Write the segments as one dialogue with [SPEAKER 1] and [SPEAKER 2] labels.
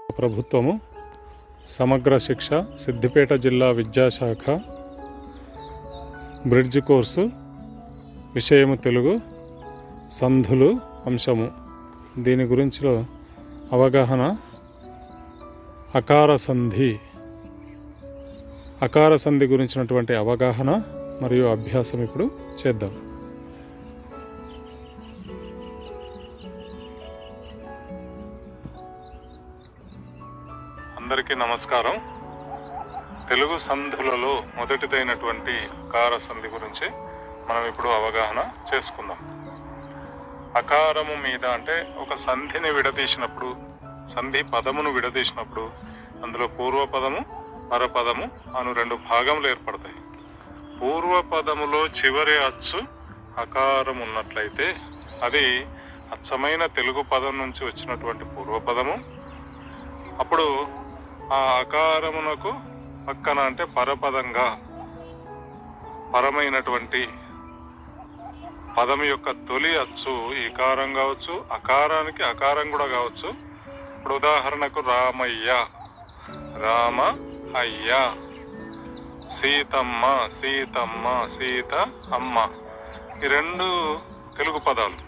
[SPEAKER 1] ప్రభుత్వము సమగ్ర శిక్ష సిద్దిపేట జిల్లా విద్యాశాఖ బ్రిడ్జ్ కోర్సు విషయము తెలుగు సంధులు అంశము దీని గురించిలో అవగాహన అకార సంధి అకార సంధి గురించినటువంటి అవగాహన మరియు అభ్యాసం ఇప్పుడు చేద్దాం అందరికీ నమస్కారం తెలుగు సంధులలో మొదటిదైనటువంటి అకార సంధి గురించి మనం ఇప్పుడు అవగాహన చేసుకుందాం అకారము మీద అంటే ఒక సంధిని విడదీసినప్పుడు సంధి పదమును విడదీసినప్పుడు అందులో పూర్వపదము పరపదము అను రెండు భాగములు ఏర్పడతాయి పూర్వపదములో చివరి అచ్చు అకారం ఉన్నట్లయితే అది అచ్చమైన తెలుగు పదం నుంచి వచ్చినటువంటి పూర్వపదము అప్పుడు ఆ అకారమునకు పక్కన అంటే పరపదంగా పరమైనటువంటి పదం యొక్క తొలి అచ్చు ఈకారం కావచ్చు అకారానికి అకారం కూడా కావచ్చు ఇప్పుడు ఉదాహరణకు రామయ్య రామ అయ్య సీతమ్మ సీతమ్మ సీత అమ్మ ఈ రెండు తెలుగు పదాలు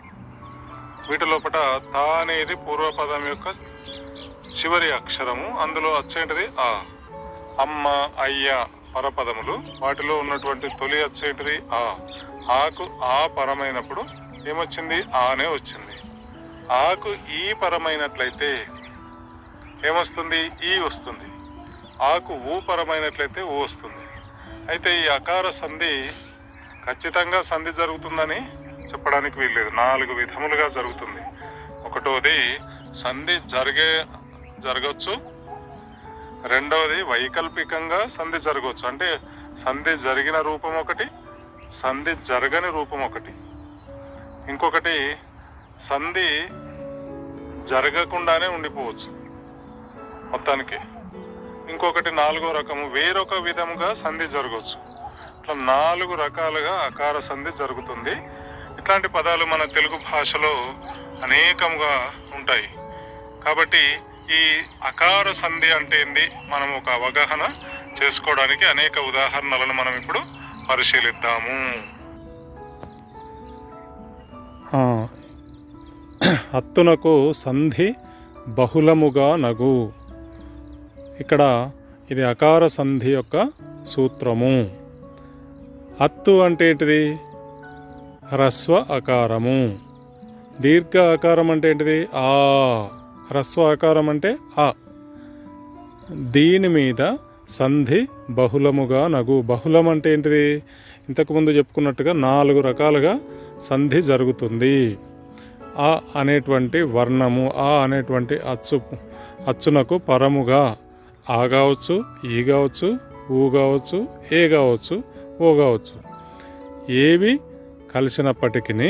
[SPEAKER 1] వీటి లోపల తా అనేది పూర్వపదం యొక్క చివరి అక్షరము అందులో వచ్చేటిది ఆ అమ్మ అయ్య పరపదములు వాటిలో ఉన్నటువంటి తొలి వచ్చేటిది ఆ ఆకు ఆ పరమైనప్పుడు ఏమొచ్చింది ఆనే వచ్చింది ఆకు ఈ పరమైనట్లయితే ఏమొస్తుంది ఈ వస్తుంది ఆకు ఊ పరమైనట్లయితే ఊ వస్తుంది అయితే ఈ అకార సంధి ఖచ్చితంగా సంధి జరుగుతుందని చెప్పడానికి వీల్లేదు నాలుగు విధములుగా జరుగుతుంది ఒకటోది సంధి జరిగే జరగవచ్చు రెండవది వైకల్పికంగా సంధి జరగవచ్చు అంటే సంధి జరిగిన రూపం ఒకటి సంధి జరగని రూపం ఒకటి ఇంకొకటి సంధి జరగకుండానే ఉండిపోవచ్చు మొత్తానికి ఇంకొకటి నాలుగో రకము వేరొక విధముగా సంధి జరగవచ్చు ఇట్లా నాలుగు రకాలుగా అకార సంధి జరుగుతుంది ఇట్లాంటి పదాలు మన తెలుగు భాషలో అనేకముగా ఉంటాయి కాబట్టి ఈ అకార సంధి అంటే ఏంది మనం ఒక అవగాహన చేసుకోవడానికి అనేక ఉదాహరణలను మనం ఇప్పుడు పరిశీలిద్దాము అత్తునకు సంధి బహుళముగా నగు ఇక్కడ ఇది అకార సంధి యొక్క సూత్రము అత్తు అంటే ఏంటిది హ్రస్వ అకారము దీర్ఘ ఆకారం అంటే ఏంటిది ఆ హ్రస్వ ఆకారం అంటే ఆ దీని మీద సంధి బహుళముగా నగు బహుళం అంటే ఏంటిది ఇంతకుముందు చెప్పుకున్నట్టుగా నాలుగు రకాలుగా సంధి జరుగుతుంది ఆ అనేటువంటి వర్ణము ఆ అనేటువంటి అచ్చు అచ్చునకు పరముగా ఆ కావచ్చు ఈ కావచ్చు ఊ కావచ్చు ఏ కావచ్చు ఓ కావచ్చు ఏవి కలిసినప్పటికీ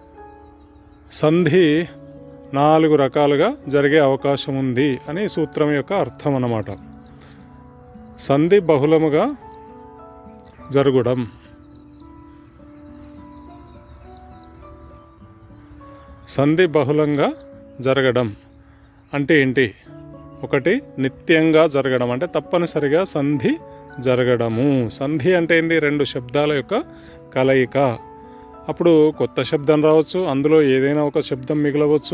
[SPEAKER 1] సంధి నాలుగు రకాలుగా జరిగే అవకాశం ఉంది అని ఈ సూత్రం యొక్క అర్థం అన్నమాట సంధి బహుళముగా జరగడం సంధి బహుళంగా జరగడం అంటే ఏంటి ఒకటి నిత్యంగా జరగడం అంటే తప్పనిసరిగా సంధి జరగడము సంధి అంటే ఏంది రెండు శబ్దాల యొక్క కలయిక అప్పుడు కొత్త శబ్దం రావచ్చు అందులో ఏదైనా ఒక శబ్దం మిగలవచ్చు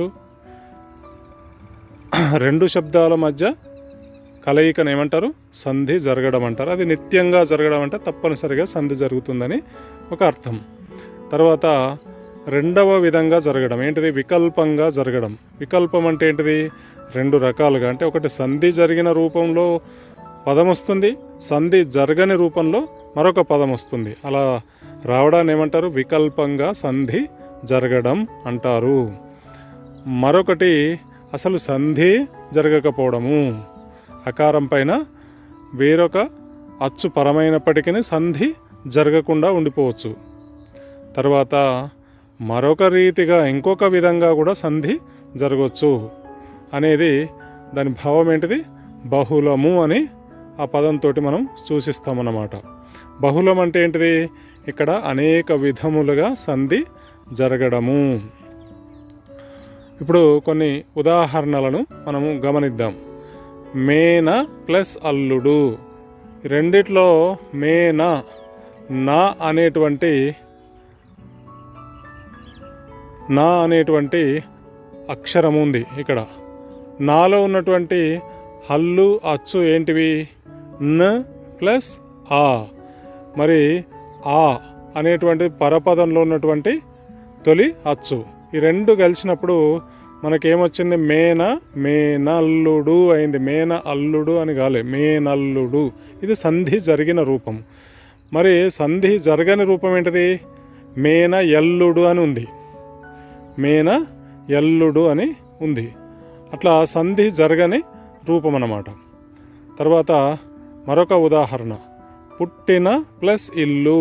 [SPEAKER 1] రెండు శబ్దాల మధ్య కలయికను ఏమంటారు సంధి జరగడం అంటారు అది నిత్యంగా జరగడం అంటే తప్పనిసరిగా సంధి జరుగుతుందని ఒక అర్థం తర్వాత రెండవ విధంగా జరగడం ఏంటిది వికల్పంగా జరగడం వికల్పం అంటే ఏంటిది రెండు రకాలుగా అంటే ఒకటి సంధి జరిగిన రూపంలో పదం వస్తుంది సంధి జరగని రూపంలో మరొక పదం వస్తుంది అలా రావడాన్ని ఏమంటారు వికల్పంగా సంధి జరగడం అంటారు మరొకటి అసలు సంధి జరగకపోవడము అకారం పైన వేరొక అచ్చు పరమైనప్పటికీ సంధి జరగకుండా ఉండిపోవచ్చు తర్వాత మరొక రీతిగా ఇంకొక విధంగా కూడా సంధి జరగవచ్చు అనేది దాని భావం ఏంటిది బహుళము అని ఆ పదంతో మనం సూచిస్తామన్నమాట బహుళం అంటే ఏంటిది ఇక్కడ అనేక విధములుగా సంధి జరగడము ఇప్పుడు కొన్ని ఉదాహరణలను మనము గమనిద్దాం మేన ప్లస్ అల్లుడు ఈ రెండిట్లో మేన నా అనేటువంటి నా అనేటువంటి అక్షరం ఉంది ఇక్కడ నాలో ఉన్నటువంటి హల్లు అచ్చు ఏంటివి న ప్లస్ ఆ మరి ఆ అనేటువంటి పరపదంలో ఉన్నటువంటి తొలి అచ్చు ఈ రెండు కలిసినప్పుడు మనకేమొచ్చింది మేన మేనల్లుడు అయింది మేన అల్లుడు అని కాలే మేనల్లుడు ఇది సంధి జరిగిన రూపం మరి సంధి జరగని రూపం ఏంటిది మేన ఎల్లుడు అని ఉంది మేన ఎల్లుడు అని ఉంది అట్లా సంధి జరగని రూపం అన్నమాట తర్వాత మరొక ఉదాహరణ పుట్టిన ప్లస్ ఇల్లు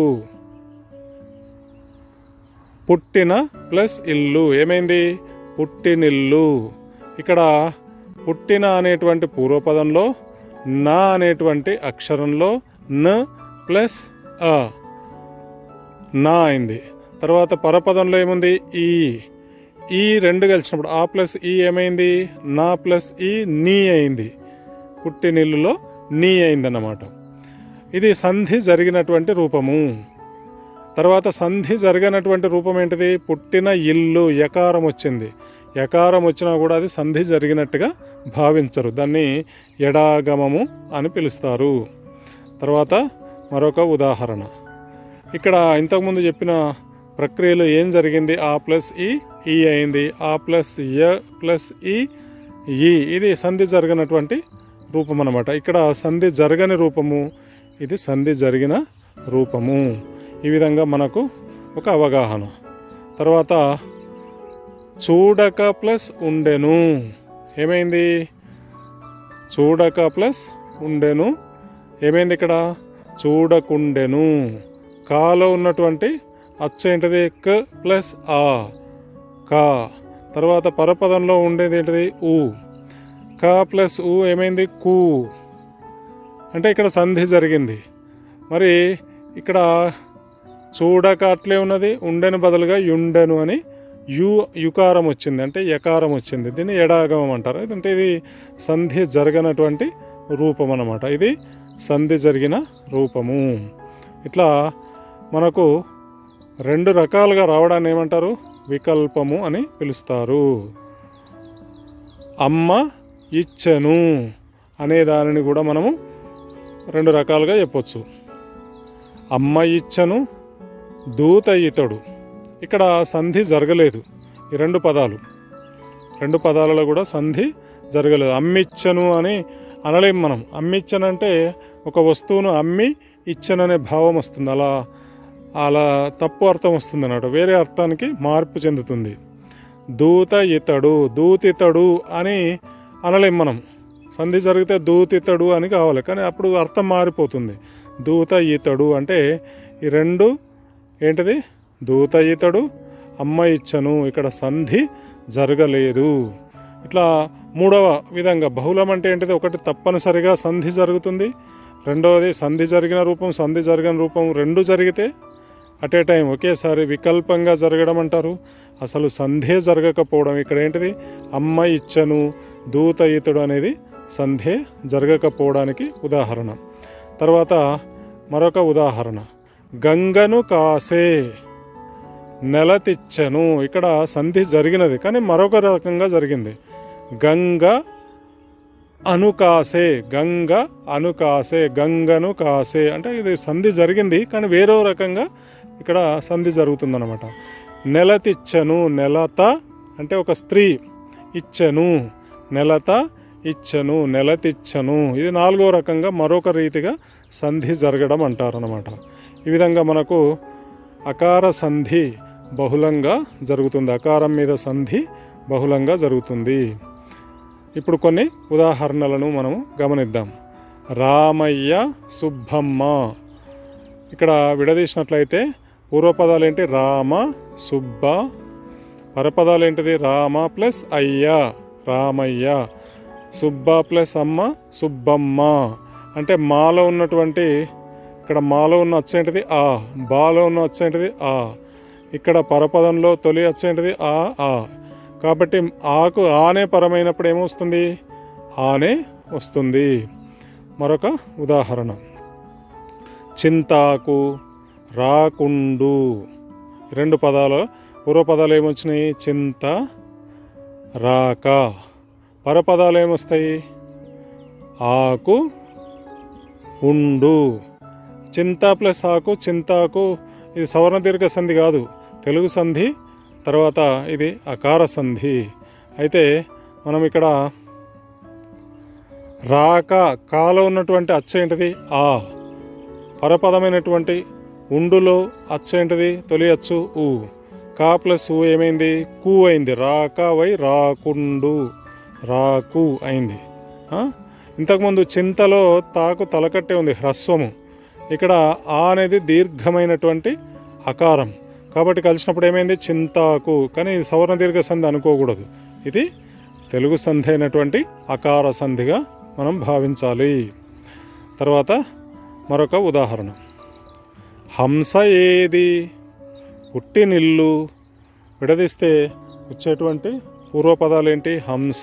[SPEAKER 1] పుట్టిన ప్లస్ ఇల్లు ఏమైంది పుట్టినిల్లు ఇక్కడ పుట్టిన అనేటువంటి పూర్వపదంలో నా అనేటువంటి అక్షరంలో న ప్లస్ అ నా అయింది తర్వాత పరపదంలో ఏముంది ఈ ఈ రెండు కలిసినప్పుడు ఆ ప్లస్ ఈ ఏమైంది నా ప్లస్ ఈ నీ అయింది పుట్టినిల్లులో నీ అయిందన్నమాట ఇది సంధి జరిగినటువంటి రూపము తర్వాత సంధి జరగనటువంటి రూపం ఏంటిది పుట్టిన ఇల్లు యకారం వచ్చింది యకారం వచ్చినా కూడా అది సంధి జరిగినట్టుగా భావించరు దాన్ని ఎడాగమము అని పిలుస్తారు తర్వాత మరొక ఉదాహరణ ఇక్కడ ఇంతకుముందు చెప్పిన ప్రక్రియలో ఏం జరిగింది ఆ ప్లస్ ఈ ఈ అయింది ఆ ప్లస్ య ప్లస్ ఈ ఈ ఇది సంధి జరగనటువంటి రూపం అన్నమాట ఇక్కడ సంధి జరగని రూపము ఇది సంధి జరిగిన రూపము ఈ విధంగా మనకు ఒక అవగాహన తర్వాత చూడక ప్లస్ ఉండెను ఏమైంది చూడక ప్లస్ ఉండెను ఏమైంది ఇక్కడ చూడకుండెను కాలో ఉన్నటువంటి అచ్చు ఏంటిది క ప్లస్ ఆ కా తర్వాత పరపదంలో ఉండేది ఏంటిది ఊ క ప్లస్ ఊ ఏమైంది కూ అంటే ఇక్కడ సంధి జరిగింది మరి ఇక్కడ చూడక అట్లే ఉన్నది ఉండెను బదులుగా యుండెను అని యు యుకారం వచ్చింది అంటే యకారం వచ్చింది దీన్ని ఎడాగమం అంటారు అంటే ఇది సంధి జరగనటువంటి రూపం అన్నమాట ఇది సంధి జరిగిన రూపము ఇట్లా మనకు రెండు రకాలుగా రావడాన్ని ఏమంటారు వికల్పము అని పిలుస్తారు అమ్మ ఇచ్చెను అనే దానిని కూడా మనము రెండు రకాలుగా చెప్పొచ్చు అమ్మ ఇచ్చను దూత ఇతడు ఇక్కడ సంధి జరగలేదు ఈ రెండు పదాలు రెండు పదాలలో కూడా సంధి జరగలేదు అమ్మిచ్చను అని అనలేం మనం అమ్మిచ్చనంటే ఒక వస్తువును అమ్మి ఇచ్చననే భావం వస్తుంది అలా అలా తప్పు అర్థం వస్తుంది అన్నమాట వేరే అర్థానికి మార్పు చెందుతుంది దూత ఇతడు దూతితడు అని అనలేం మనం సంధి జరిగితే దూతితడు అని కావాలి కానీ అప్పుడు అర్థం మారిపోతుంది దూత ఈతడు అంటే ఈ రెండు ఏంటిది దూత ఈతడు అమ్మ ఇచ్చను ఇక్కడ సంధి జరగలేదు ఇట్లా మూడవ విధంగా బహుళం అంటే ఏంటిది ఒకటి తప్పనిసరిగా సంధి జరుగుతుంది రెండవది సంధి జరిగిన రూపం సంధి జరిగిన రూపం రెండు జరిగితే అట్ ఏ టైం ఒకేసారి వికల్పంగా జరగడం అంటారు అసలు సంధే జరగకపోవడం ఇక్కడ ఏంటిది అమ్మ ఇచ్చను దూత ఈతడు అనేది సంధే జరగకపోవడానికి ఉదాహరణ తర్వాత మరొక ఉదాహరణ గంగను కాసే నెలతిచ్చెను ఇక్కడ సంధి జరిగినది కానీ మరొక రకంగా జరిగింది గంగ అనుకాసే గంగ అనుకాసే గంగను కాసే అంటే ఇది సంధి జరిగింది కానీ వేరే రకంగా ఇక్కడ సంధి జరుగుతుందన్నమాట నెలతిచ్చెను నెలత అంటే ఒక స్త్రీ ఇచ్చెను నెలత ఇచ్చెను నెలతిచ్చెను ఇది నాలుగో రకంగా మరొక రీతిగా సంధి జరగడం అంటారనమాట ఈ విధంగా మనకు అకార సంధి బహుళంగా జరుగుతుంది అకారం మీద సంధి బహుళంగా జరుగుతుంది ఇప్పుడు కొన్ని ఉదాహరణలను మనము గమనిద్దాం రామయ్య సుబ్బమ్మ ఇక్కడ విడదీసినట్లయితే పూర్వపదాలు ఏంటి రామ సుబ్బ పరపదాలు ఏంటిది రామ ప్లస్ అయ్య రామయ్య సుబ్బ ప్లస్ అమ్మ సుబ్బమ్మ అంటే మాలో ఉన్నటువంటి ఇక్కడ మాలో ఉన్న అచ్చు ఏంటిది ఆ బాలో ఉన్న అచ్చు ఏంటిది ఆ ఇక్కడ పరపదంలో తొలి అచ్చు ఏంటిది ఆ ఆ కాబట్టి ఆకు ఆనే పరమైనప్పుడు ఏమొస్తుంది ఆనే వస్తుంది మరొక ఉదాహరణ చింతాకు రాకుండు రెండు పదాలు పూర్వ పదాలు ఏమొచ్చినాయి చింత రాక పరపదాలు ఏమొస్తాయి ఆకు ఉండు చింత ప్లస్ ఆకు చింతాకు ఇది సవర్ణ దీర్ఘ సంధి కాదు తెలుగు సంధి తర్వాత ఇది అకార సంధి అయితే మనం ఇక్కడ రాక కాలో ఉన్నటువంటి అచ్చ ఏంటిది ఆ పరపదమైనటువంటి ఉండులో అచ్చ ఏంటిది తొలి అచ్చు ఊ కా ప్లస్ ఊ ఏమైంది కు అయింది రాక వై రాకుండు రాకు అయింది ఆ? ఇంతకుముందు చింతలో తాకు తలకట్టే ఉంది హ్రస్వము ఇక్కడ ఆ అనేది దీర్ఘమైనటువంటి అకారం కాబట్టి కలిసినప్పుడు ఏమైంది చింతాకు కానీ ఇది సవర్ణ దీర్ఘ సంధి అనుకోకూడదు ఇది తెలుగు సంధి అయినటువంటి అకార సంధిగా మనం భావించాలి తర్వాత మరొక ఉదాహరణ హంస ఏది పుట్టినిల్లు విడదీస్తే వచ్చేటువంటి పూర్వపదాలు ఏంటి హంస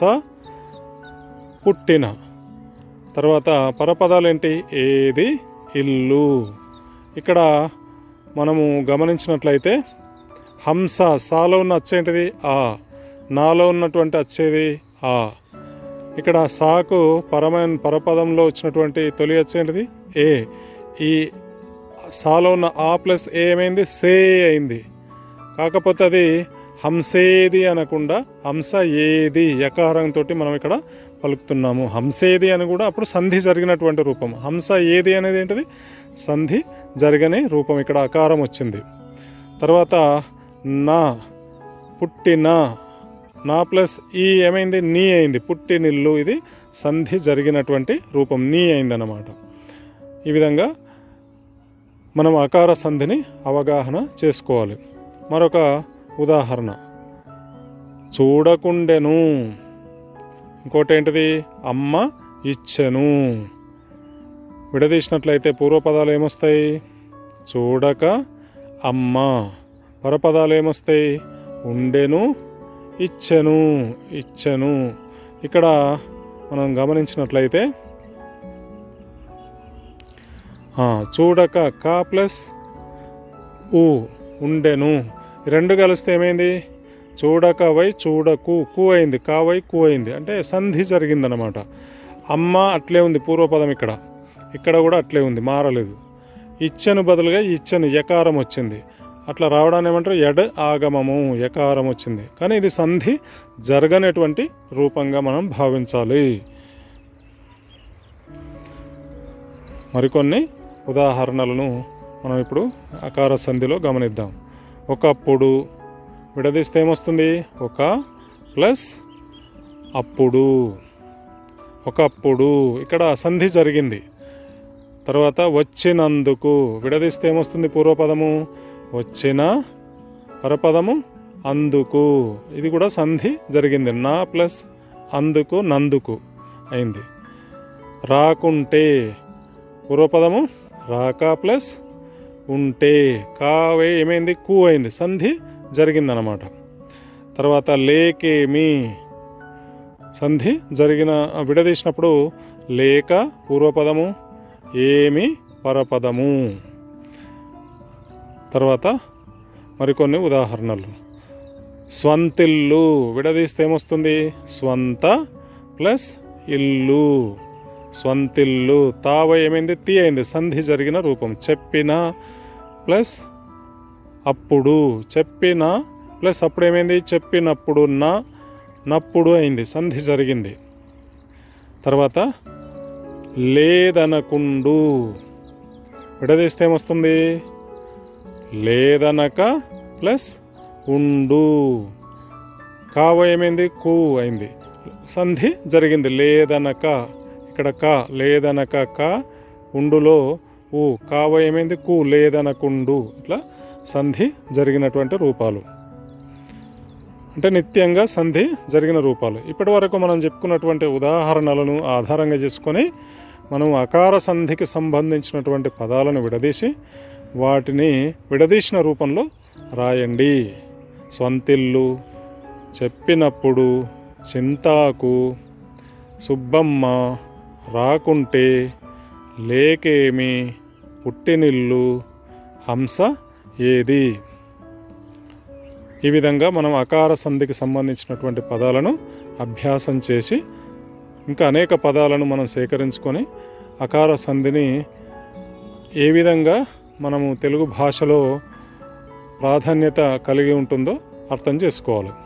[SPEAKER 1] పుట్టిన తర్వాత పరపదాలు ఏంటి ఏది ఇల్లు ఇక్కడ మనము గమనించినట్లయితే హంస సాలో ఉన్న అచ్చేంటిది ఆ నాలో ఉన్నటువంటి వచ్చేది ఆ ఇక్కడ సాకు పరమైన పరపదంలో వచ్చినటువంటి తొలి వచ్చేంటిది ఏ ఈ సాలో ఉన్న ఆ ప్లస్ ఏ ఏమైంది సే అయింది కాకపోతే అది హంసేది అనకుండా హంస ఏది యకారంతో మనం ఇక్కడ పలుకుతున్నాము హంసేది అని కూడా అప్పుడు సంధి జరిగినటువంటి రూపం హంస ఏది అనేది ఏంటిది సంధి జరగని రూపం ఇక్కడ అకారం వచ్చింది తర్వాత నా పుట్టిన నా ప్లస్ ఈ ఏమైంది నీ అయింది పుట్టినిల్లు ఇది సంధి జరిగినటువంటి రూపం నీ అయిందన్నమాట ఈ విధంగా మనం అకార సంధిని అవగాహన చేసుకోవాలి మరొక ఉదాహరణ చూడకుండెను ఇంకోటి ఏంటిది అమ్మ ఇచ్చెను విడదీసినట్లయితే పూర్వపదాలు ఏమొస్తాయి చూడక అమ్మ పరపదాలు ఏమొస్తాయి ఉండెను ఇచ్చెను ఇచ్చెను ఇక్కడ మనం గమనించినట్లయితే ఆ, చూడక కా ప్లస్ ఊ ఉండెను ఈ రెండు కలిస్తే ఏమైంది చూడక వై చూడకు కు అయింది కా వై కు అయింది అంటే సంధి జరిగిందనమాట అమ్మ అట్లే ఉంది పూర్వపదం ఇక్కడ ఇక్కడ కూడా అట్లే ఉంది మారలేదు ఇచ్చను బదులుగా ఇచ్చను యకారం వచ్చింది అట్లా రావడాన్ని ఏమంటారు ఎడ్ ఆగమము యకారం వచ్చింది కానీ ఇది సంధి జరగనటువంటి రూపంగా మనం భావించాలి మరికొన్ని ఉదాహరణలను మనం ఇప్పుడు అకార సంధిలో గమనిద్దాం ఒకప్పుడు విడదీస్తే ఏమొస్తుంది ఒక ప్లస్ అప్పుడు ఒకప్పుడు ఇక్కడ సంధి జరిగింది తర్వాత వచ్చినందుకు విడదీస్తే ఏమొస్తుంది పూర్వపదము వచ్చిన పరపదము అందుకు ఇది కూడా సంధి జరిగింది నా ప్లస్ అందుకు నందుకు అయింది రాకుంటే పూర్వపదము రాక ప్లస్ ఉంటే కావే ఏమైంది కు అయింది సంధి జరిగిందనమాట తర్వాత లేకేమి సంధి జరిగిన విడదీసినప్పుడు లేక పూర్వపదము ఏమి పరపదము తర్వాత మరికొన్ని ఉదాహరణలు స్వంతిల్లు విడదీస్తే ఏమొస్తుంది స్వంత ప్లస్ ఇల్లు స్వంతిల్లు తావ ఏమైంది తీ అయింది సంధి జరిగిన రూపం చెప్పిన ప్లస్ అప్పుడు చెప్పిన ప్లస్ అప్పుడు ఏమైంది చెప్పినప్పుడు నా నప్పుడు అయింది సంధి జరిగింది తర్వాత లేదనకుండు విడదీస్తే ఏమొస్తుంది లేదనక ప్లస్ ఉండు కావ ఏమైంది కు అయింది సంధి జరిగింది లేదనక ఇక్కడ క లేదనక క ఉండులో ఊ కావ ఏమైంది కు లేదనకుండు ఇట్లా సంధి జరిగినటువంటి రూపాలు అంటే నిత్యంగా సంధి జరిగిన రూపాలు ఇప్పటి వరకు మనం చెప్పుకున్నటువంటి ఉదాహరణలను ఆధారంగా చేసుకొని మనం అకార సంధికి సంబంధించినటువంటి పదాలను విడదీసి వాటిని విడదీసిన రూపంలో రాయండి స్వంతిల్లు చెప్పినప్పుడు చింతాకు సుబ్బమ్మ రాకుంటే లేకేమి పుట్టినిల్లు హంస ఏది ఈ విధంగా మనం అకార సంధికి సంబంధించినటువంటి పదాలను అభ్యాసం చేసి ఇంకా అనేక పదాలను మనం సేకరించుకొని అకార సంధిని ఏ విధంగా మనము తెలుగు భాషలో ప్రాధాన్యత కలిగి ఉంటుందో అర్థం చేసుకోవాలి